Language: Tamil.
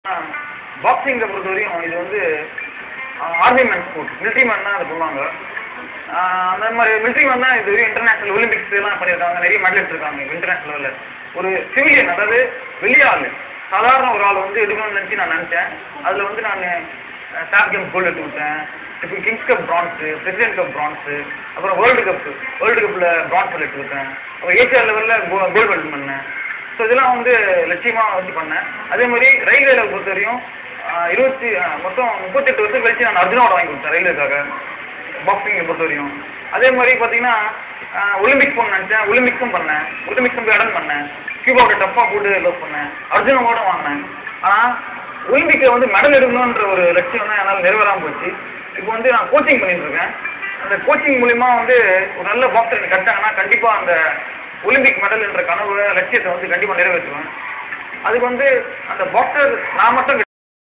பாக்ஸிங்கை பொறுத்தவரையும் இது வந்து army man sport military man தான் அதை பண்ணுவாங்க ஆஹ் அந்த மாதிரி மிலிட்ரி மேன் தான் இது வரையும் இன்டர்நேஷனல் ஒலிம்பிக்ஸ் எல்லாம் பண்ணியிருக்காங்க நிறைய மெடல் எடுத்திருக்காங்க இன்டர்நேஷனல் லெவலில் ஒரு சிவிலியன் அதாவது வெளிய ஆள் சாதாரண ஒரு ஆள் வந்து எடுக்கணும்னு நினச்சி நான் நினச்சேன் அதில் வந்து நான் ஸ்டார் கேம்ஸ் கோல்டு எடுத்து கொடுத்தேன் இப்போ Kings Cup France President Cup France அப்புறம் வேர்ல்டு கப் வேர்ல்டு கப்பில் பிரான்ஸ் மெடல் எடுத்து கொடுத்தேன் அப்புறம் ஏசியா லெவலில் கோ கோல்டு மெடல் பண்ணேன் ஸோ இதெல்லாம் வந்து லட்சியமாக வச்சு பண்ணேன் அதே மாதிரி ரயில்வேல பொறுத்தவரையும் ஆஹ் இருபத்தி ஆஹ் மொத்தம் முப்பத்தெட்டு வருஷம் கழிச்சு நான் அர்ஜுனா அவார்டு வாங்கி கொடுத்தேன் ரயில்வேக்காக பாக்ஸிங்கை பொறுத்தவரையும் அதே மாதிரி பார்த்தீங்கன்னா ஒலிம்பிக்ஸ் போகணும்னு நினச்சேன் ஒலிம்பிக்ஸும் பண்ணேன் ஒலிம்பிக்ஸும் போய் அட்டன் பண்ணேன் கியூபாவோட டஃப்பாக போட்டு லவ் பண்ணேன் அர்ஜுனா அவார்டும் வாங்கினேன் ஆனால் ஒலிம்பிக்கில் வந்து மெடல் எடுக்கணுன்ற ஒரு லட்சியம் தான் என்னால் நிறைவேறாமல் போச்சு இப்போ வந்து நான் கோச்சிங் பண்ணிட்டு இருக்கேன் அந்த கோச்சிங் மூலிமா வந்து ஒரு நல்ல பாக்ஸர் எனக்கு கிடைச்சாங்கன்னா கண்டிப்பாக அந்த ஒலிம்பிக் மெடல் என்ற கனவு லட்சியத்தை வந்து கண்டிப்பாக நிறைவேற்றுவேன் அதுக்கு வந்து அந்த பாக்ஸர் நான் மட்டும்